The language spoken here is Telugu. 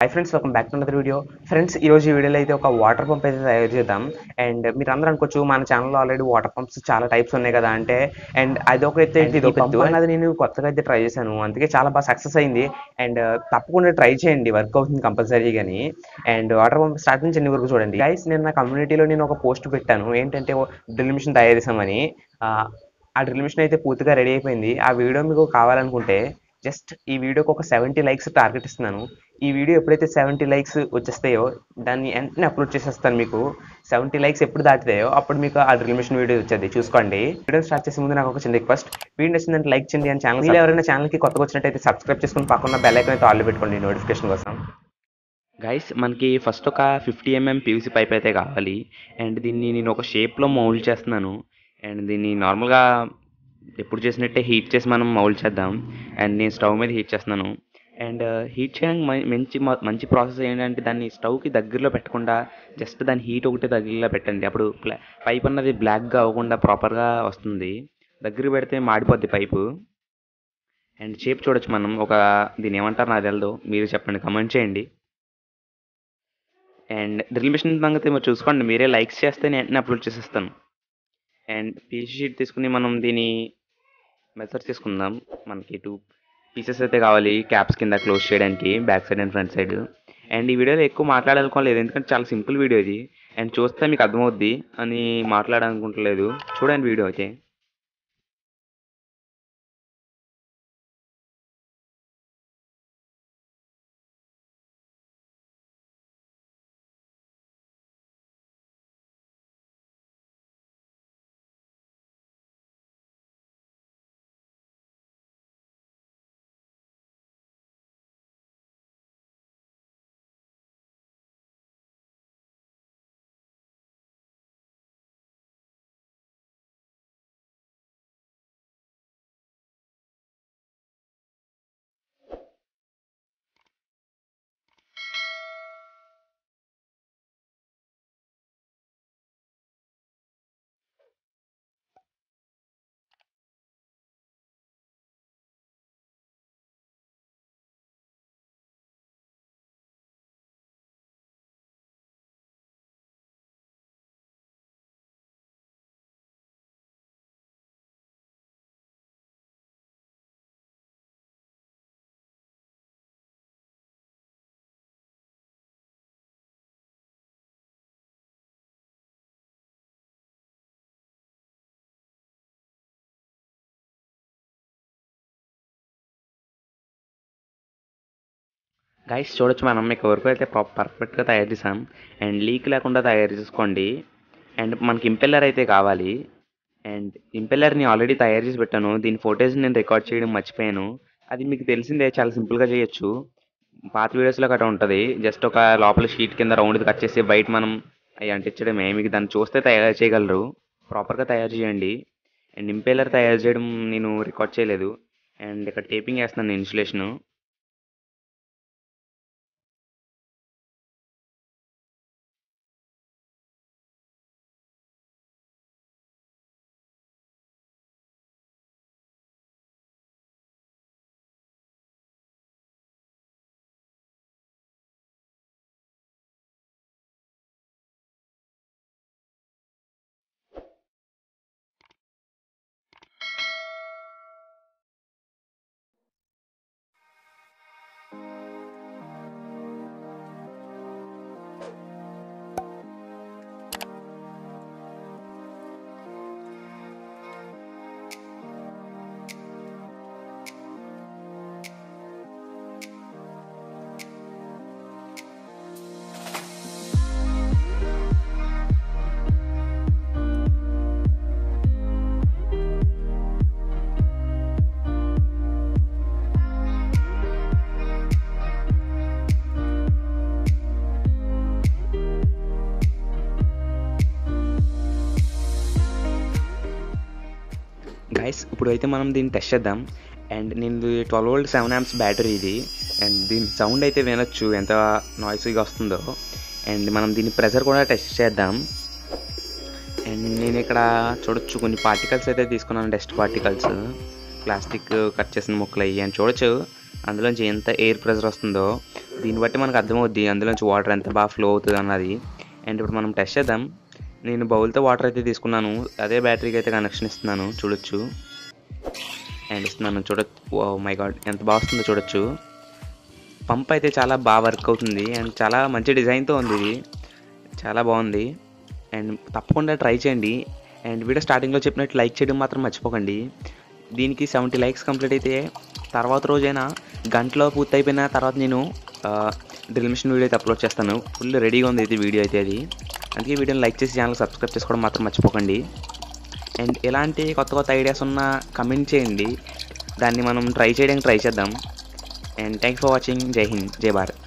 high friends welcome back to another video friends ఈ రోజు ఈ వీడియోలో అయితే ఒక వాటర్ పంప్ అయితే తయారు చేద్దాం అండ్ మీరు అందరూ అనుకోవచ్చు మన ఛానల్లో ఆల్రెడీ వాటర్ పంప్స్ చాలా టైప్స్ ఉన్నాయి కదా అంటే అండ్ అది ఒకైతే ఇది ఒక అది నేను కొత్తగా అయితే ట్రై చేశాను అందుకే చాలా బాగా సక్సెస్ అయింది అండ్ తప్పకుండా ట్రై చేయండి వర్క్ అవుతుంది కంపల్సరీ కానీ అండ్ వాటర్ పంప్ స్టార్ట్ నుంచి ఎన్ని వరకు చూడండి గైస్ నేను నా కమ్యూనిటీలో నేను ఒక పోస్ట్ పెట్టాను ఏంటంటే డ్రిల్ మిషన్ తయారు చేసామని ఆ, ఆ డ్రిల్ మిషన్ అయితే పూర్తిగా రెడీ అయిపోయింది ఆ వీడియో మీకు కావాలనుకుంటే జస్ట్ ఈ వీడియోకి ఒక సెవెంటీ లైక్స్ టార్గెట్ ఇస్తున్నాను ఈ వీడియో ఎప్పుడైతే సెవెంటీ లైక్స్ వచ్చేస్తాయో దాన్ని వెంటనే అప్లోడ్ చేసేస్తాను మీకు సెవెంటీ లైక్స్ ఎప్పుడు దాటుతాయో అప్పుడు మీకు ఆ డ్రిల్ మిషన్ వీడియో వచ్చేది చూసుకోండి వీడియో స్టార్ట్ చేసే ముందు నాకు ఒక చిన్న రిక్వెస్ట్ వీడియో నచ్చిందంటే లైక్ చేయండి అని ఛానల్ ఎవరైనా ఛానల్కి కొత్తగా వచ్చినట్టయితే సబ్స్క్రైబ్ చేసుకుని పక్కన బెల్ ఐకాన్ అయితే ఆల్ పెట్టుకోండి నోటిఫికేషన్ కోసం గైస్ మనకి ఫస్ట్ ఒక ఫిఫ్టీ ఎంఎం పీవీసీ పైప్ అయితే కావాలి అండ్ దీన్ని నేను ఒక షేప్లో మౌల్డ్ చేస్తున్నాను అండ్ దీన్ని నార్మల్గా ఎప్పుడు చేసినట్టే హీట్ చేసి మనం మౌల్డ్ చేద్దాం అండ్ నేను స్టవ్ మీద హీట్ చేస్తున్నాను అండ్ హీట్ చేయడానికి మం- మంచి మ- మంచి ప్రాసెస్ ఏంటంటే దాన్ని స్టవ్కి దగ్గరలో పెట్టకుండా జస్ట్ దాని హీట్ ఒకటి దగ్గరలో పెట్టండి అప్పుడు పైప్ అన్నది బ్లాక్గా అవ్వకుండా ప్రాపర్గా వస్తుంది దగ్గర పెడితే మాడిపోద్ది పైపు అండ్ షేప్ చూడొచ్చు మనం ఒక దీని ఏమంటారు నాకు తెలదు మీరు చెప్పండి కమెంట్ చేయండి అండ్ డ్రిల్ మిషన్ సంగతి మీరు చూసుకోండి మీరే లైక్స్ చేస్తే నేను వెంటనే అప్లోడ్ చేసేస్తాను అండ్ పీసీ షీట్ తీసుకుని మనం దీని మెథడ్ తీసుకుందాం మనకి టూ పీసెస్ అయితే కావాలి క్యాప్స్ కింద క్లోజ్ చేయడానికి back side and front side and ఈ వీడియోలో ఎక్కువ మాట్లాడాలనుకోలేదు ఎందుకంటే చాలా సింపుల్ వీడియో ఇది అండ్ చూస్తే మీకు అర్థమవుద్ది అని మాట్లాడాలనుకుంటలేదు చూడండి వీడియో అయితే గైస్ చూడొచ్చు మనం మీకు వరకు అయితే పర్ఫెక్ట్గా తయారు చేసాం అండ్ లీక్ లేకుండా తయారు చేసుకోండి అండ్ మనకి ఇంపెల్లర్ అయితే కావాలి అండ్ ఇంపెల్లర్ని ఆల్రెడీ తయారు చేసి పెట్టాను దీని ఫోటోస్ నేను రికార్డ్ చేయడం మర్చిపోయాను అది మీకు తెలిసిందే చాలా సింపుల్గా చేయొచ్చు పాత వీడియోస్లో గట్రా ఉంటుంది జస్ట్ ఒక లోపల షీట్ కింద రౌండ్ కట్ చేసి బయట మనం అవి అంటించడమే మీకు దాన్ని చూస్తే తయారు చేయగలరు ప్రాపర్గా తయారు చేయండి అండ్ ఇంపెల్లర్ తయారు చేయడం నేను రికార్డ్ చేయలేదు అండ్ ఇక్కడ టేపింగ్ వేస్తున్నాను ఇన్సులేషను గైస్ ఇప్పుడు అయితే మనం దీన్ని టెస్ట్ చేద్దాం అండ్ నేను twelve volt seven amps battery ఇది అండ్ దీని సౌండ్ అయితే వినొచ్చు ఎంత నాయిసీగా వస్తుందో అండ్ మనం దీని ప్రెషర్ కూడా టెస్ట్ చేద్దాం అండ్ నేను ఇక్కడ చూడొచ్చు కొన్ని పార్టికల్స్ అయితే తీసుకున్నాను డస్ట్ పార్టికల్స్ ప్లాస్టిక్ కట్ చేసిన ముక్కలు అయ్యి అని చూడొచ్చు అందులోంచి ఎంత ఎయిర్ ప్రెషర్ వస్తుందో దీన్ని బట్టి మనకు అర్థమవుద్ది అందులోంచి వాటర్ ఎంత బాగా ఫ్లో అవుతుంది అన్నది అండ్ ఇప్పుడు మనం టెస్ట్ చేద్దాం నేను బౌల్తో వాటర్ అయితే తీసుకున్నాను అదే బ్యాటరీకి అయితే కనెక్షన్ ఇస్తున్నాను చూడొచ్చు అండ్ ఇస్తున్నాను చూడ ఓ మై గాడ్ ఎంత బాగా వస్తుందో చూడొచ్చు పంప్ అయితే చాలా బాగా వర్క్ అవుతుంది అండ్ చాలా మంచి డిజైన్తో ఉంది ఇది చాలా బాగుంది అండ్ తప్పకుండా ట్రై చేయండి అండ్ వీడియో స్టార్టింగ్లో చెప్పినట్టు లైక్ చేయడం మాత్రం మర్చిపోకండి దీనికి సెవెంటీ లైక్స్ కంప్లీట్ అయితే తర్వాత రోజైనా గంటలో పూర్తి అయిపోయిన తర్వాత నేను డ్రిల్ మిషన్ వీడియో అయితే అప్లోడ్ చేస్తాను ఫుల్ రెడీగా ఉంది ఇది వీడియో అయితే అది అందుకే వీడియోని లైక్ చేసి ఛానల్ సబ్స్క్రైబ్ చేసుకోవడం మాత్రం మర్చిపోకండి అండ్ ఎలాంటి కొత్త కొత్త ఐడియాస్ ఉన్నా కమెంట్ చేయండి దాన్ని మనం ట్రై చేయడానికి ట్రై చేద్దాం అండ్ థ్యాంక్ ఫర్ వాచింగ్ జై హింద్ జై భారత్